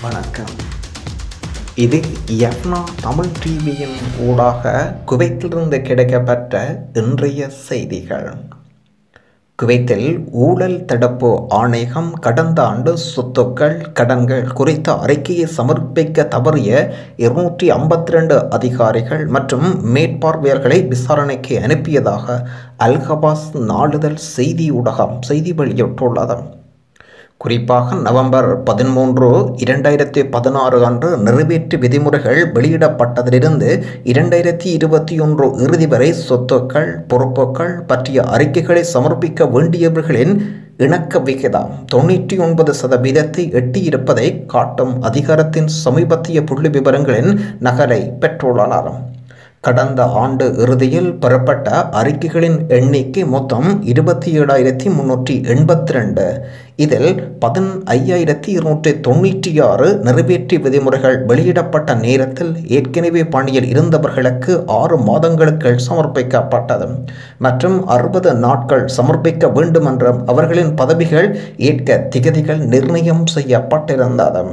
வணக்கம் இது எஃப்னா தமிழ் டிவியின் ஊடாக குவைத்திலிருந்து கிடைக்கப்பட்ட இன்றைய செய்திகள் குவைத்தில் ஊழல் தடுப்பு ஆணையம் கடந்த ஆண்டு சொத்துக்கள் கடன்கள் குறித்த அறிக்கையை சமர்ப்பிக்க தவறிய இருநூற்றி ஐம்பத்தி ரெண்டு அதிகாரிகள் மற்றும் மேற்பார்வையர்களை விசாரணைக்கு அனுப்பியதாக அல்கபாஸ் நாளிதழ் செய்தி ஊடகம் செய்தி வெளியிட்டுள்ளது குறிப்பாக நவம்பர் பதிமூன்று இரண்டாயிரத்தி பதினாறு அன்று நிறைவேற்று விதிமுறைகள் வெளியிடப்பட்டதிலிருந்து இரண்டாயிரத்தி இருபத்தி ஒன்று இறுதி வரை சொத்துக்கள் பொறுப்புகள் பற்றிய அறிக்கைகளை சமர்ப்பிக்க வேண்டியவர்களின் இணக்க விகிதம் தொண்ணூற்றி ஒன்பது சதவீதத்தை எட்டியிருப்பதை காட்டும் அதிகாரத்தின் சமீபத்திய புள்ளி விவரங்களின் நகலை பெற்றுள்ளனர் கடந்த ஆண்டு இறுதியில் பெறப்பட்ட அறிக்கைகளின் எண்ணிக்கை மொத்தம் இருபத்தி ஏழாயிரத்தி முன்னூற்றி எண்பத்தி ரெண்டு இதில் பதின் ஐயாயிரத்தி இருநூற்றி தொண்ணூற்றி ஆறு நிறைவேற்றி விதிமுறைகள் வெளியிடப்பட்ட நேரத்தில் ஏற்கனவே பணியில் இருந்தவர்களுக்கு ஆறு மாதங்களுக்கு சமர்ப்பிக்கப்பட்டது மற்றும் அறுபது நாட்கள் சமர்ப்பிக்க வேண்டும் என்றும் அவர்களின் பதவிகள் ஏற்க திகதிகள் நிர்ணயம் செய்யப்பட்டிருந்தது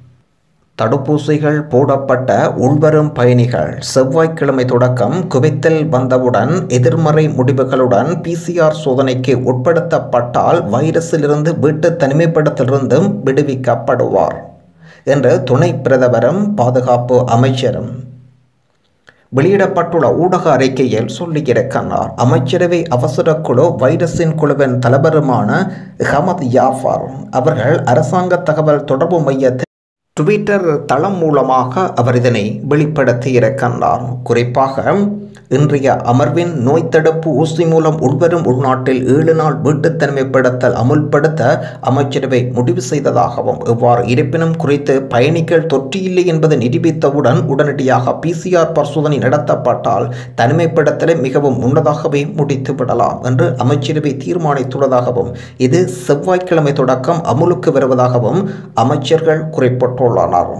தடுப்பூசிகள் போடப்பட்ட உள்வரும் பயணிகள் செவ்வாய்க்கிழமை தொடக்கம் குவைத்தில் வந்தவுடன் எதிர்மறை முடிவுகளுடன் பிசிஆர் சோதனைக்கு உட்படுத்தப்பட்டால் வைரஸிலிருந்து வீட்டு தனிமைப்படுத்தலிருந்தும் விடுவிக்கப்படுவார் என்று துணை பிரதமரும் பாதுகாப்பு அமைச்சரும் வெளியிடப்பட்டுள்ள ஊடக அறிக்கையில் சொல்லியிருக்கிறார் அமைச்சரவை அவசர குழு வைரஸின் குழுவின் தலைவருமான ஹமத் யாஃபார் அவர்கள் அரசாங்க தகவல் தொடர்பு மையத்தில் ட்விட்டர் தளம் மூலமாக அவர் இதனை வெளிப்படுத்தியிருக்கின்றார் குறிப்பாக இன்றைய அமர்வின் நோய் தடுப்பு ஊசி மூலம் உள்வரும் உள்நாட்டில் ஏழு நாள் வீட்டுத் தனிமைப்படுத்தல் அமுல்படுத்த அமைச்சரவை முடிவு செய்ததாகவும் இவ்வாறு இருப்பினும் குறித்து பயணிகள் தொற்று இல்லை என்பதை நிரூபித்தவுடன் உடனடியாக பிசிஆர் பரிசோதனை நடத்தப்பட்டால் தனிமைப்படுத்தலை மிகவும் முன்னதாகவே முடித்து விடலாம் என்று அமைச்சரவை தீர்மானித்துள்ளதாகவும் இது செவ்வாய்க்கிழமை தொடக்கம் அமுலுக்கு வருவதாகவும் அமைச்சர்கள் குறிப்பிட்டுள்ளனர்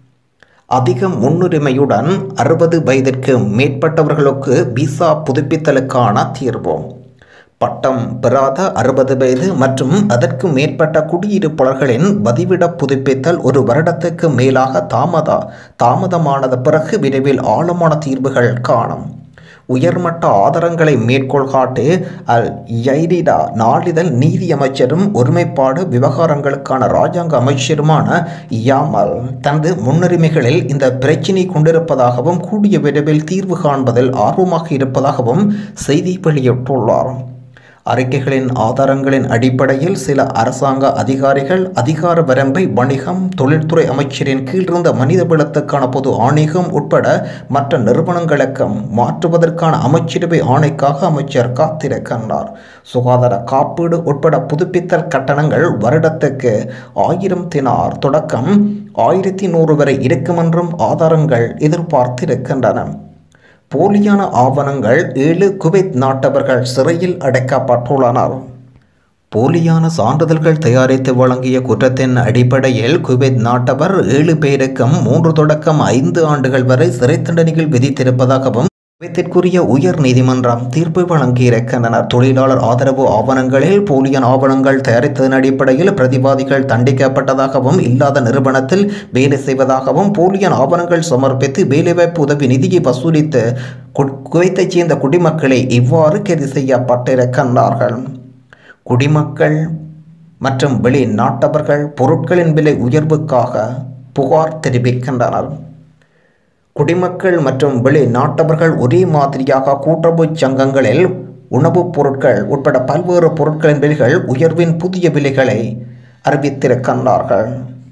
அதிக முன்னுரிமையுடன் அறுபது வயதிற்கு மேற்பட்டவர்களுக்கு விசா புதுப்பித்தலுக்கான தீர்வு பட்டம் பெறாத அறுபது வயது மற்றும் அதற்கு மேற்பட்ட குடியிருப்பாளர்களின் வதிவிட புதுப்பித்தல் ஒரு வருடத்துக்கு மேலாக தாமத தாமதமானது பிறகு விரைவில் ஆழமான தீர்வுகள் காணும் உயர்மட்ட ஆதாரங்களை மேற்கோள் காட்டி அல் யைரிடா நாளிதழ் நீதி அமைச்சரும் ஒருமைப்பாடு விவகாரங்களுக்கான ராஜாங்க அமைச்சருமான யாமல் தனது முன்னுரிமைகளில் இந்த பிரச்சினை கொண்டிருப்பதாகவும் கூடிய விரைவில் தீர்வு காண்பதில் ஆர்வமாக இருப்பதாகவும் செய்தி வெளியிட்டுள்ளார் அறிக்கைகளின் ஆதாரங்களின் அடிப்படையில் சில அரசாங்க அதிகாரிகள் அதிகார வரம்பை வணிகம் தொழில்துறை அமைச்சரின் கீழிருந்த மனிதவளத்துக்கான பொது ஆணையம் உட்பட மற்ற நிறுவனங்களுக்கும் மாற்றுவதற்கான அமைச்சரவை ஆணைக்காக அமைச்சர் காத்திருக்கின்றார் சுகாதார காப்பீடு உட்பட புதுப்பித்தல் கட்டணங்கள் வருடத்துக்கு ஆயிரம் தினார் தொடக்கம் ஆயிரத்தி நூறு வரை இருக்குமென்றும் ஆதாரங்கள் எதிர்பார்த்திருக்கின்றன போலியான ஆவணங்கள் ஏழு குவைத் நாட்டவர்கள் சிறையில் அடைக்கப்பட்டுள்ளனர் போலியான சான்றிதழ்கள் தயாரித்து வழங்கிய குற்றத்தின் அடிப்படையில் குவைத் நாட்டவர் ஏழு பேருக்கும் மூன்று தொடக்கம் ஐந்து ஆண்டுகள் வரை சிறை தண்டனைகள் விதித்திருப்பதாகவும் குவைத்திற்குரிய உயர் நீதிமன்றம் தீர்ப்பு வழங்கியிருக்கின்றனர் தொழிலாளர் ஆதரவு ஆவணங்களில் போலியான ஆவணங்கள் தயாரித்ததன் அடிப்படையில் பிரதிவாதிகள் தண்டிக்கப்பட்டதாகவும் இல்லாத நிறுவனத்தில் வேலை செய்வதாகவும் போலியான ஆவணங்கள் சமர்ப்பித்து வேலைவாய்ப்பு உதவி நிதியை வசூலித்து குவைத்தைச் சேர்ந்த குடிமக்களை இவ்வாறு கைது செய்யப்பட்டிருக்கின்றார்கள் குடிமக்கள் மற்றும் வெளிநாட்டவர்கள் பொருட்களின் விலை உயர்வுக்காக புகார் தெரிவிக்கின்றனர் குடிமக்கள் மற்றும் வெளிநாட்டவர்கள் ஒரே மாதிரியாக கூட்டுறவு சங்கங்களில் உணவுப் பொருட்கள் உட்பட பல்வேறு பொருட்களின் விலைகள் உயர்வின் புதிய விலைகளை அறிவித்திருக்கின்றார்கள்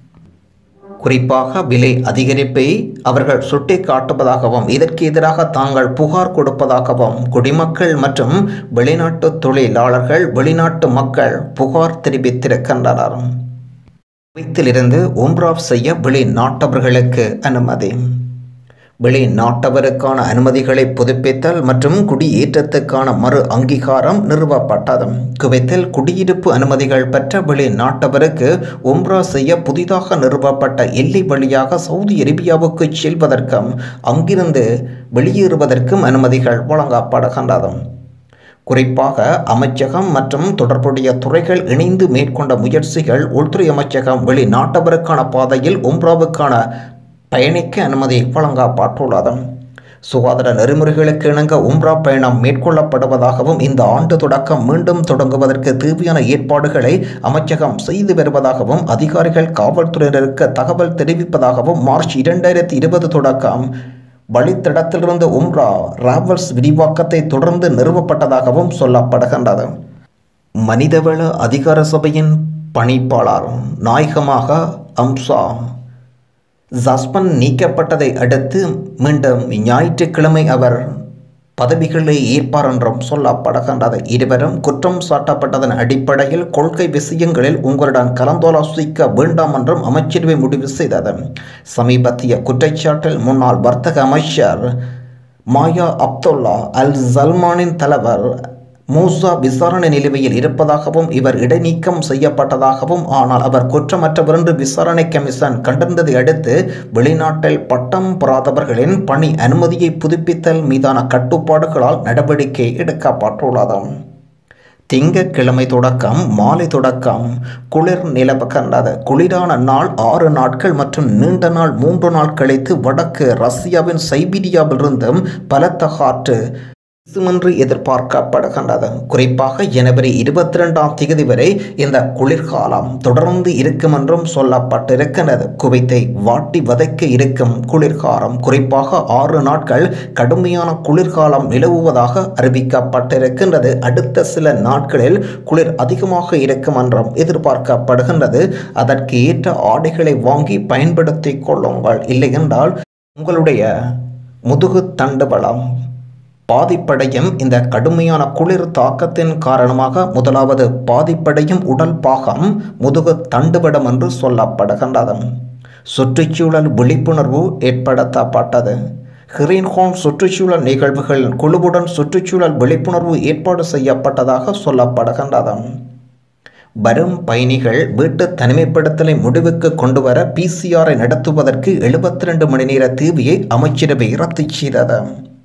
குறிப்பாக விலை அதிகரிப்பை அவர்கள் சுட்டி காட்டுவதாகவும் இதற்கு எதிராக தாங்கள் புகார் கொடுப்பதாகவும் குடிமக்கள் மற்றும் வெளிநாட்டு தொழிலாளர்கள் வெளிநாட்டு மக்கள் புகார் தெரிவித்திருக்கின்றனர் குவைத்திலிருந்து ஒன்றாப் செய்ய வெளிநாட்டவர்களுக்கு அனுமதி வெளிநாட்டவருக்கான அனுமதிகளை புதுப்பித்தல் மற்றும் குடியேற்றத்துக்கான மறு அங்கீகாரம் நிறுவப்பட்டது குவைத்தில் குடியிருப்பு அனுமதிகள் பெற்ற வெளிநாட்டவருக்கு உம்ரா செய்ய புதிதாக நிறுவப்பட்ட எல்லை வழியாக சவுதி அரேபியாவுக்கு செல்வதற்கும் அங்கிருந்து வெளியேறுவதற்கும் அனுமதிகள் வழங்கப்படுகின்றது குறிப்பாக அமைச்சகம் மற்றும் தொடர்புடைய துறைகள் இணைந்து மேற்கொண்ட முயற்சிகள் உள்துறை அமைச்சகம் வெளிநாட்டவருக்கான பாதையில் உம்ராவுக்கான பயணிக்க அனுமதி வழங்கப்பட்டுள்ளது சுகாதார நெறிமுறைகளுக்கு இணங்க உம்ரா பயணம் மேற்கொள்ளப்படுவதாகவும் இந்த ஆண்டு தொடக்கம் மீண்டும் தொடங்குவதற்கு தேவையான ஏற்பாடுகளை அமைச்சகம் செய்து வருவதாகவும் அதிகாரிகள் காவல்துறையினருக்கு தகவல் தெரிவிப்பதாகவும் மார்ச் இரண்டாயிரத்தி இருபது தொடக்கம் வழித்தடத்திலிருந்து உம்ரா ராவல்ஸ் விரிவாக்கத்தை தொடர்ந்து நிறுவப்பட்டதாகவும் சொல்லப்படுகின்றது மனிதவள அதிகார சபையின் பணிப்பாளர் நாயகமாக அம்சா ஜஸ்பன் நீக்கப்பட்டதை அடுத்து மீண்டும் ஞாயிற்றுக்கிழமை அவர் பதவிகளை ஏற்பார் என்றும் சொல்லப்படுகின்றது இருவரும் குற்றம் சாட்டப்பட்டதன் அடிப்படையில் கொள்கை விஷயங்களில் உங்களுடன் கலந்தாலோசிக்க வேண்டாம் என்றும் அமைச்சரவை முடிவு செய்தது சமீபத்திய குற்றச்சாட்டில் முன்னாள் வர்த்தக அமைச்சர் மாயா அப்துல்லா அல் சல்மானின் தலைவர் மூசா விசாரணை நிலுவையில் இருப்பதாகவும் இவர் இடைநீக்கம் செய்யப்பட்டதாகவும் ஆனால் அவர் குற்றமற்றவர் என்று விசாரணை கமிஷன் கண்டறிந்ததை அடுத்து வெளிநாட்டில் பட்டம் பெறாதவர்களின் பணி அனுமதியை புதுப்பித்தல் மீதான கட்டுப்பாடுகளால் நடவடிக்கை எடுக்கப்பட்டுள்ளது திங்கட்கிழமை தொடக்கம் மாலை தொடக்கம் குளிர் நிலவுகின்றது குளிரான நாள் ஆறு நாட்கள் மற்றும் நீண்ட நாள் மூன்று நாள் கழித்து வடக்கு ரஷ்யாவின் சைபீரியாவிலிருந்தும் பலத்த காற்று வீசுமென்று எதிர்பார்க்கப்படுகின்றது குறிப்பாக ஜனவரி இருபத்தி ரெண்டாம் தேதி வரை இந்த குளிர்காலம் தொடர்ந்து இருக்கும் என்றும் சொல்லப்பட்டிருக்கின்றது குவைத்தை வாட்டி வதைக்க இருக்கும் குளிர்காலம் குறிப்பாக ஆறு நாட்கள் கடுமையான குளிர்காலம் நிலவுவதாக அறிவிக்கப்பட்டிருக்கின்றது அடுத்த சில நாட்களில் குளிர் அதிகமாக இருக்கும் என்றும் எதிர்பார்க்கப்படுகின்றது அதற்கு ஏற்ற ஆடைகளை வாங்கி பயன்படுத்திக் கொள்ளுங்கள் இல்லையென்றால் உங்களுடைய முதுகு தண்டுவளம் பாதிப்படையும் இந்த கடுமையான குளிர் தாக்கத்தின் காரணமாக முதலாவது பாதிப்படையும் உடல் பாகம் முதுகு தண்டுவிடம் என்று சொல்லப்படுகின்றது சுற்றுச்சூழல் விழிப்புணர்வு ஏற்படுத்தப்பட்டது ஹிரீன்ஹோம் சுற்றுச்சூழல் நிகழ்வுகள் குழுவுடன் சுற்றுச்சூழல் விழிப்புணர்வு ஏற்பாடு செய்யப்பட்டதாக சொல்லப்படுகின்றது வரும் பயணிகள் வீட்டு தனிமைப்படுத்தலை முடிவுக்கு கொண்டுவர பிசிஆரை நடத்துவதற்கு எழுபத்தி ரெண்டு மணி நேர தேவையை அமைச்சரவை ரத்து செய்தது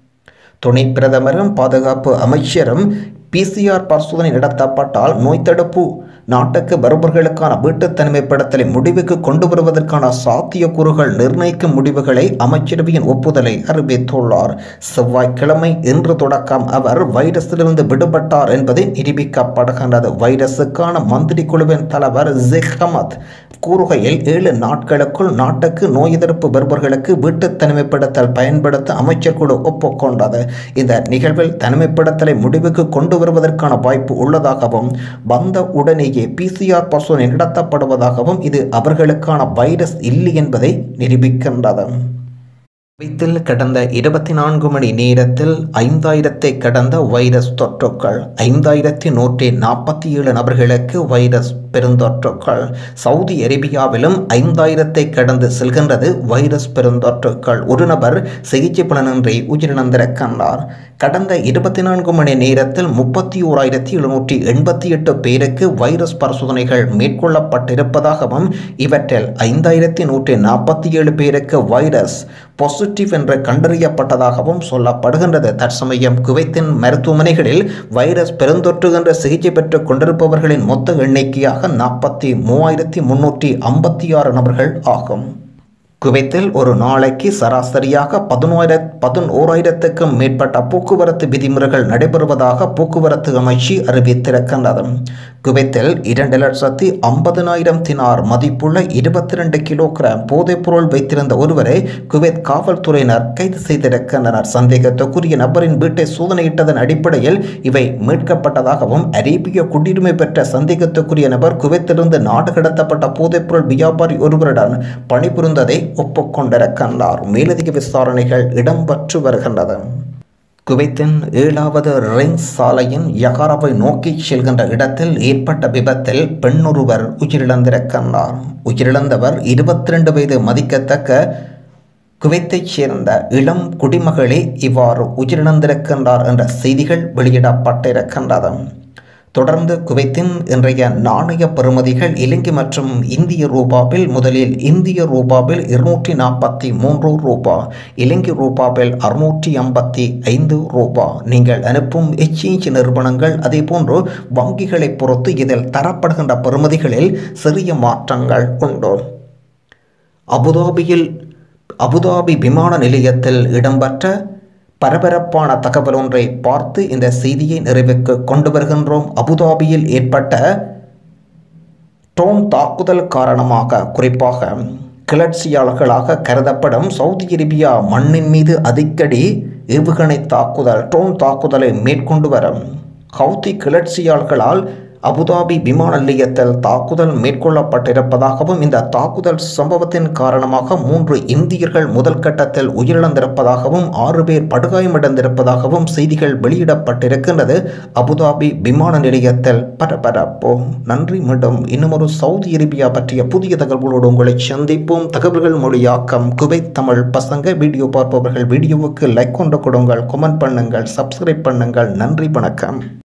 துணை பிரதமரும் பாதுகாப்பு அமைச்சரும் பிசிஆர் பரிசோதனை நடத்தப்பட்டால் நோய் தடுப்பு நாட்டுக்கு வருபவர்களுக்கான வீட்டு தனிமைப்படுத்தலை முடிவுக்கு கொண்டு வருவதற்கான சாத்தியக்கூறுகள் நிர்ணயிக்கும் முடிவுகளை அமைச்சரவையின் ஒப்புதலை அறிவித்துள்ளார் செவ்வாய்க்கிழமை இன்று தொடக்கம் அவர் வைரஸிலிருந்து விடுபட்டார் என்பது நிரூபிக்கப்படுகின்றது வைரஸுக்கான மந்திரி குழுவின் தலைவர் ஜெஹமத் கூறுகையில் ஏழு நாட்களுக்குள் நாட்டுக்கு நோய் எதிர்ப்பு வருபவர்களுக்கு வீட்டு தனிமைப்படுத்தல் பயன்படுத்த அமைச்சர் குழு ஒப்புக்கொண்டது இந்த நிகழ்வில் தனிமைப்படுத்தலை முடிவுக்கு கொண்டு வருவதற்கான வாய்ப்பு உள்ளதாகவும் வந்த உடனேயே பிசிஆர் பரிசோதனை நடத்தப்படுவதாகவும் இது அவர்களுக்கான வைரஸ் இல்லை என்பதை நிரூபிக்கின்றது குவைத்தில் கடந்த இருபத்தி நான்கு மணி நேரத்தில் ஐந்தாயிரத்தை கடந்த வைரஸ் தொற்றுக்கள் ஐந்தாயிரத்தி நூற்றி நாற்பத்தி ஏழு நபர்களுக்கு வைரஸ் பெருந்தொற்றுக்கள் சவுதி அரேபியாவிலும் ஐந்தாயிரத்தை கடந்து செல்கின்றது வைரஸ் பெருந்தொற்றுக்கள் ஒரு நபர் சிகிச்சை பலனின்றி உயிரிழந்திருக்கின்றார் கடந்த இருபத்தி நான்கு மணி நேரத்தில் முப்பத்தி ஓராயிரத்தி எழுநூற்றி எண்பத்தி எட்டு பேருக்கு வைரஸ் பரிசோதனைகள் மேற்கொள்ளப்பட்டிருப்பதாகவும் இவற்றில் ஐந்தாயிரத்தி நூற்றி நாற்பத்தி ஏழு பேருக்கு வைரஸ் பாசிட்டிவ் என்று கண்டறியப்பட்டதாகவும் சொல்லப்படுகின்றது தற்சமயம் குவைத்தின் மருத்துவமனைகளில் வைரஸ் பெருந்தொற்று என்ற சிகிச்சை பெற்றுக் கொண்டிருப்பவர்களின் மொத்த எண்ணிக்கையாக நாற்பத்தி மூவாயிரத்தி முன்னூற்றி ஐம்பத்தி ஆறு நபர்கள் ஆகும் குவைத்தில் ஒரு நாளைக்கு சராசரியாக பதினோயிர பதினோராயிரத்துக்கும் மேற்பட்ட போக்குவரத்து விதிமுறைகள் நடைபெறுவதாக போக்குவரத்து அமைச்சு அறிவித்திருக்கின்றது குவைத்தில் இரண்டு லட்சத்தி ஐம்பதனாயிரம் தினார் மதிப்புள்ள இருபத்தி ரெண்டு கிலோகிராம் போதைப்பொருள் வைத்திருந்த ஒருவரை குவைத் காவல்துறையினர் கைது செய்திருக்கின்றனர் சந்தேகத்துக்குரிய நபரின் வீட்டை சோதனையிட்டதன் அடிப்படையில் இவை மீட்கப்பட்டதாகவும் அரேபிய குடியுரிமை பெற்ற சந்தேகத்துக்குரிய நபர் குவைத்திலிருந்து நாடு கடத்தப்பட்ட போதைப்பொருள் வியாபாரி ஒருவருடன் பணிபுரிந்ததை ஒப்புக்கொண்டிருக்கின்றார் மேலதிக விசாரணைகள் இடம்பெற்று வருகின்றது குவைத்தின் ஏழாவது ரிங் சாலையின் யகாராவை நோக்கி செல்கின்ற இடத்தில் ஏற்பட்ட விபத்தில் பெண்ணொருவர் உயிரிழந்திருக்கின்றார் உயிரிழந்தவர் இருபத்தி ரெண்டு வயது மதிக்கத்தக்க குவைத்தைச் சேர்ந்த இளம் குடிமகளே இவ்வாறு உயிரிழந்திருக்கின்றார் என்ற செய்திகள் வெளியிடப்பட்டிருக்கின்றது தொடர்ந்து குவைத்தின் இன்றைய நாணய பெறுமதிகள் இலங்கை மற்றும் இந்திய ரூபாவில் முதலில் இந்திய ரூபாவில் இருநூற்றி நாற்பத்தி மூன்று ரூபா இலங்கை ரூபாவில் அறுநூற்றி ஐம்பத்தி ஐந்து ரூபா நீங்கள் அனுப்பும் எக்ஸ்சேஞ்ச் நிறுவனங்கள் அதேபோன்று வங்கிகளை பொறுத்து இதில் தரப்படுகின்ற பெறுமதிகளில் சிறிய மாற்றங்கள் உண்டு அபுதாபியில் அபுதாபி விமான நிலையத்தில் இடம்பெற்ற பரபரப்பான தகவல் ஒன்றை பார்த்து இந்த செய்தியை நிறைவுக்கு கொண்டு வருகின்றோம் அபுதாபியில் ஏற்பட்ட ட்ரோன் தாக்குதல் காரணமாக குறிப்பாக கிளர்ச்சியாளர்களாக கருதப்படும் சவுதி அரேபியா மண்ணின் மீது அடிக்கடி ஏவுகணை தாக்குதல் ட்ரோன் தாக்குதலை மேற்கொண்டு வரும் ஹவுதி கிளர்ச்சியாளர்களால் அபுதாபி விமான நிலையத்தில் தாக்குதல் மேற்கொள்ளப்பட்டிருப்பதாகவும் இந்த தாக்குதல் சம்பவத்தின் காரணமாக மூன்று இந்தியர்கள் முதல் கட்டத்தில் உயிரிழந்திருப்பதாகவும் ஆறு பேர் படுகாயமடைந்திருப்பதாகவும் செய்திகள் வெளியிடப்பட்டிருக்கின்றது அபுதாபி விமான நிலையத்தில் பரபரப்போ நன்றி மீண்டும் இன்னுமொரு சவுதி அரேபியா பற்றிய புதிய தகவல்களோடு உங்களை சந்திப்போம் தகவல்கள் மொழியாக்கம் குவைத் தமிழ் பசங்க வீடியோ பார்ப்பவர்கள் வீடியோவுக்கு லைக் கொண்டு கொடுங்கள் கமெண்ட் பண்ணுங்கள் சப்ஸ்கிரைப் பண்ணுங்கள் நன்றி வணக்கம்